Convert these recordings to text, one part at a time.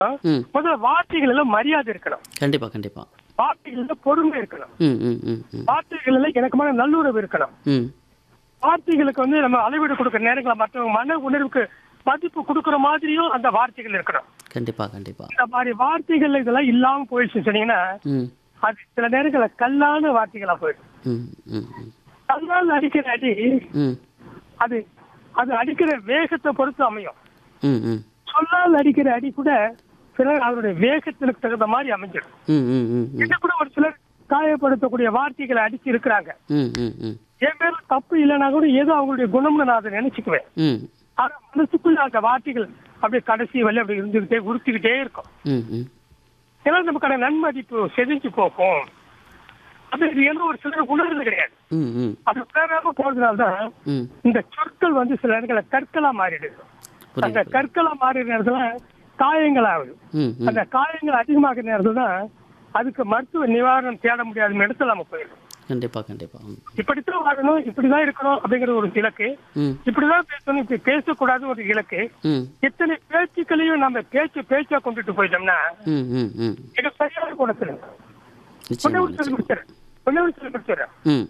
ம் முதல்ல வார்த்தைகள்ல மரியாதை இருக்கணும் கண்டிப்பா கண்டிப்பா வார்த்தைகள்ல பொறுமை இருக்கணும் ம் ம் ம் ம் வார்த்தைகள்ல எனக்குமான நல்லுறவு இருக்கணும் ம் வார்த்தைகளுக்கு வந்து நம்ம அளவீடு கொடுக்குற நேரங்கள மற்றவங்க மன உணர்வுக்கு மதிப்பு கொடுக்குற மாதிரியும் அந்த வார்த்தைகள் இருக்கணும் கண்டிப்பா கண்டிப்பா இந்த மாதிரி வார்த்தைகள் இதெல்லாம் இல்லாம போயிடுச்சு சொன்னீங்கன்னா ம் அது சில நேரங்களில் கல்லான வார்த்தைகளா போயிடும் ம் ம் ம் கல்லால் அடிக்கிற அடி ம் அது அது அடிக்கிற வேகத்தை பொறுத்து அமையும் ம் ம் சொல்லால் அடிக்கிற அடி கூட சிலர் அதனுடைய வேகத்திற்கு தகுந்த மாதிரி அமைஞ்சிடும் ம் ம் ம் ம் இது கூட ஒரு சிலர் காயப்படுத்தக்கூடிய வார்த்தைகளை அடிச்சு இருக்கிறாங்க ம் ம் ம் என் பேர்ல தப்பு இல்லைன்னா கூட ஏதோ அவங்களுடைய குணம்னு நான் அதை நினைச்சுக்குவேன் ம் ஆனா மனசுக்குள்ள அந்த வார்த்தைகள் அப்படியே கடைசி வரை அப்படி இருந்துகிட்டே உறுத்திக்கிட்டே இருக்கும் ம் ம் ஏன்னா நமக்கான நன்மதிப்பு செதிஞ்சு போகும் அது இது எந்த ஒரு சிலர் உணர்றது கிடையாது ம் ம் அது உணராம போறதுனால தான் ம் இந்த சொற்கள் வந்து சில நேரங்களில் கற்களா மாறிடுது அந்த புரியுது கற்களா மாறிற நேரத்துல காயங்கள் ஆகுது ம் ம் அந்த காயங்கள் அதிகமாகிற நேரத்துல தான் அதுக்கு மருத்துவ நிவாரணம் தேட முடியாத இடத்துல நம்ம போயிடும் கண்டிப்பா கண்டிப்பா ம் இப்படித்தான் வாழணும் இப்படிதான் இருக்கணும் அப்படிங்கிற ஒரு இலக்கு ம் இப்படிதான் பேசணும் இப்படி பேசக்கூடாது ஒரு இலக்கு ம் எத்தனை பேச்சுக்களையும் நம்ம பேச்சு பேச்சா கொண்டுட்டு போயிட்டோம்னா ம் ம் ம் இது சரியான குணத்துல நிச்சயமா ஒன்னே சொல்லி நிச்சயம் கொடுத்துறேன் ஒன்னே சொல்லி கொடுத்துறேன் ம்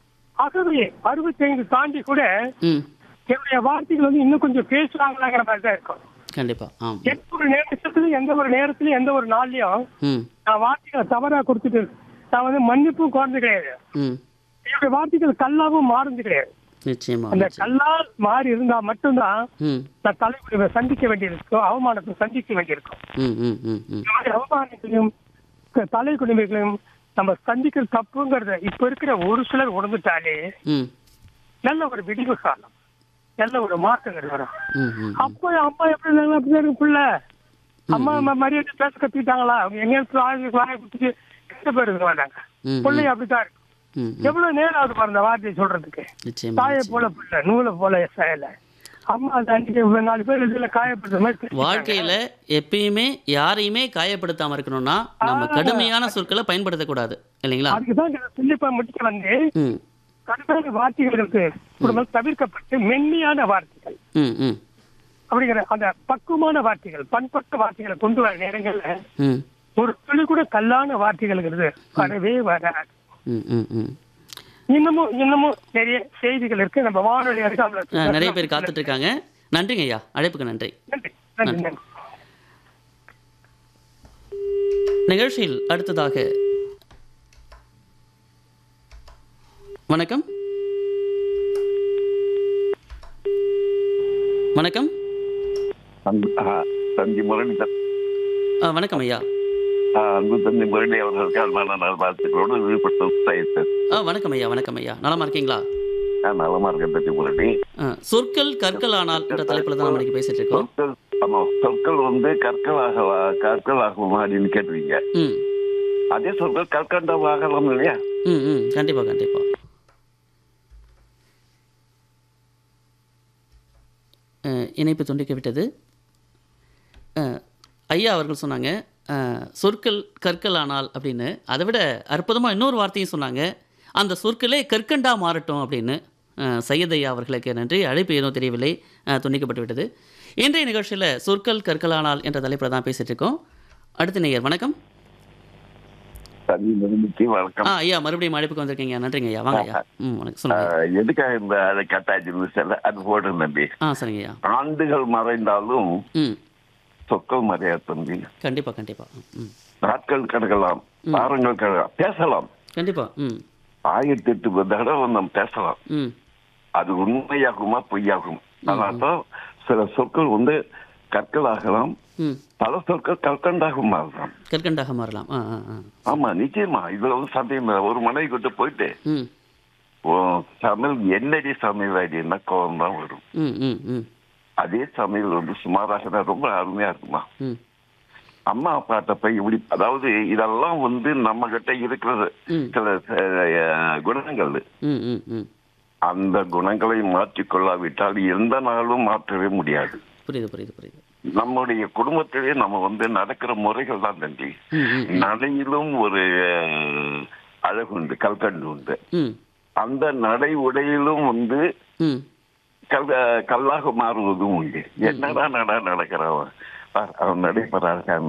ஆகவே அறுபத்தைந்து தாண்டி கூட ம் என்னுடைய வார்த்தைகள் வந்து இன்னும் கொஞ்சம் பேசுறாங்களாங்கிற மாதிரி தான் இருக்கும் கண்டிப்பா ஆம் எந்த ஒரு நேரத்துல எந்த ஒரு நேரத்துல எந்த ஒரு நாள்லயும் ம் நான் வார்த்தைகளை தவறா கொடுத்துட்டு நான் வந்து மன்னிப்பும் குறைஞ்சு கிடையாது ம் என்னுடைய வார்த்தைகள் கல்லாவும் மாறுந்து கிடையாது நிச்சயமா அந்த நிச்சயம் கல்லால் மாறி இருந்தா மட்டும்தான் ம் நான் தலைமுறை சந்திக்க வேண்டியிருக்கும் அவமானத்தை சந்திக்க வேண்டியிருக்கும் ம் ம் ம் ம் இந்த மாதிரி அவமானங்களையும் க- தலை குடிமைகளையும் நம்ம சந்திக்கிற தப்புங்கிறத இப்ப இருக்கிற ஒரு சிலர் உணர்ந்துட்டாலே ம் நல்ல ஒரு விடிவு காலம் நல்ல ஒரு மாற்றங்கள் வரும் ம் ம் அப்பா அம்மா எப்படி இருந்தாங்களோ அப்படிதான் இருக்கு புள்ள அம்மா அம்மா மரியாதை பேச கத்துக்கிட்டாங்களா அவங்க எங்க வாயை வாயை குடிச்சிட்டு கெட்ட பேர் இருக்க மாட்டாங்க ம் பிள்ளை அப்படித்தான் இருக்கு ம் ம் எவ்வளவு நேரம் ஆகுது பாருங்க இந்த வார்த்தையை சொல்றதுக்கு நிச்சயமா தாயை நிச்சயமா. போல பிள்ளை நூலை போல செயல அம்மா அந்த அன்னைக்கு நாலு பேர் இதுல காயப்படுற மாதிரி பேசிட்டாங்க. வாழ்க்கையில எப்பயுமே யாரையுமே காயப்படுத்தாம இருக்கணும்னா நம்ம கடுமையான சொற்களை பயன்படுத்தக்கூடாது இல்லைங்களா அதுக்குதான் நான் சொல்லிப்பா முடிக்க வந்து ம் கடுமையான வார்த்தைகளுக்கு குடும்பம் தவிர்க்கப்பட்டு மென்மையான வார்த்தைகள் ம் ம் அப்படிங்கிற அந்த பக்குவமான வார்த்தைகள் பண்பட்ட வார்த்தைகளை கொண்டு வர நேரங்கள்ல ம் ஒரு துளி கூட கல்லான வார்த்தைகள்ங்கிறது வரவே வராது ம் ம் ம் இன்னமும் இன்னமும் நிறைய செய்திகள் இருக்கு நம்ம வானொலி ஆ, அருகாமல் நிறைய பேர் காத்துட்டு இருக்காங்க நன்றிங்க ஐயா அழைப்புக்கு நன்றி நன்றி நன்றி நன்றி நிகழ்ச்சியில் அடுத்ததாக வணக்கம் வணக்கம் அன்பு ஆ, தம்பி முரளி த- ஆ, வணக்கம் ஐயா ஆ, அன்பு தம்பி முரளி அவர்களுக்கு அன்பான நல்வாழ்த்துக்களோடு விழுப்புரத்து சாயித்து ஆ வணக்கம் ஐயா வணக்கம் ஐயா நலமா இருக்கீங்களா நலமா இருக்கேன் தம்பி முரளி ஆ, சொற்கள் கற்கள் ஆனால் என்ற தலைப்புல தான் நம்ம இன்னைக்கு பேசிட்டு இருக்கோம் சொற்கள் ஆமா சொற்கள் வந்து கற்களாகவா கற்கள் ஆகுமா அப்படின்னு கேட்டுவீங்க ம் அதே சொற்கள் கற்கண்டாக ஆகலாம் இல்லையா ம் ம் கண்டிப்பா கண்டிப்பா அஹ், இணைப்பு துண்டிக்க விட்டது அஹ், ஐயா அவர்கள் சொன்னாங்க அஹ், சொற்கள் கற்கள் ஆனால் அப்படின்னு அதை விட அற்புதமாக இன்னொரு வார்த்தையும் சொன்னாங்க அந்த சொற்களே கற்கண்டா மாறட்டும் அப்படின்னு அஹ், சையத் ஐயா அவர்களுக்கு நன்றி அழைப்பு ஏதோ தெரியவில்லை அஹ், துண்டிக்கப்பட்டு விட்டது இன்றைய நிகழ்ச்சியில் சொற்கள் கற்களானால் என்ற தலைப்பில் தான் பேசிட்டு இருக்கோம் அடுத்த நேயர் வணக்கம் தம்பி முரளிக்கு வணக்கம் ஆ ஐயா மறுபடியும் அழைப்புக்கு வந்திருக்கீங்க நன்றிங்க ஐயா வாங்க ஐயா ம் வணக்கம் ஆ, சொல்லுங்க எதுக்காக இந்த அதை கட்டாச்சு செல்ல அது போடுறேன் தம்பி ஆ சரிங்க ஐயா ஆண்டுகள் மறைந்தாலும் ம் சொற்கள் மறையாது தம்பி கண்டிப்பாக கண்டிப்பாக ம் நாட்கள் கிடக்கலாம் வாரங்கள் கிடக்கலாம் பேசலாம் கண்டிப்பாக ம் ஆயிரத்தி எட்டு தடவை நம்ம பேசலாம் ம் அது உண்மையாகுமா பொய்யாகும் அதனால்தான் சில சொற்கள் வந்து கற்களாகலாம் ம் பல சொற்கள் கற்கண்டாக மாறலாம் கற்கண்டாக மாறலாம் ஆ ஆ ஆ ஆமா நிச்சயமா இதுல வந்து சந்தேகம் இல்லை. ஒரு மனைவி கிட்ட போயிட்டு ம் ஓ, சமையல் என்னடி சமையல் ஐடியா கோவம் தான் வரும் ம் ம் ம் அதே சமையல் வந்து சுமாராக தான் ரொம்ப அருமையா இருக்குமா ம் அம்மா அப்பாட்ட போய் இப்படி அதாவது இதெல்லாம் வந்து நம்ம கிட்ட இருக்கிற ம். சில அஹ், குணங்கள் ம் ம் ம் அந்த குணங்களை மாற்றிக்கொள்ளாவிட்டால் எந்த நாளும் மாற்றவே முடியாது புரியுது புரியுது புரியுது நம்முடைய குடும்பத்திலே நம்ம வந்து நடக்கிற முறைகள் தான் தம்பி ம் ம் நடையிலும் ஒரு அஹ், அழகு உண்டு கல்கண்டு உண்டு ம் அந்த நடை உடையிலும் வந்து ம் கல் கல்லாக மாறுவதும் உண்டு என்னடா நடா நடக்கிறவன் சார் அவர் நடிப்பர் அழகா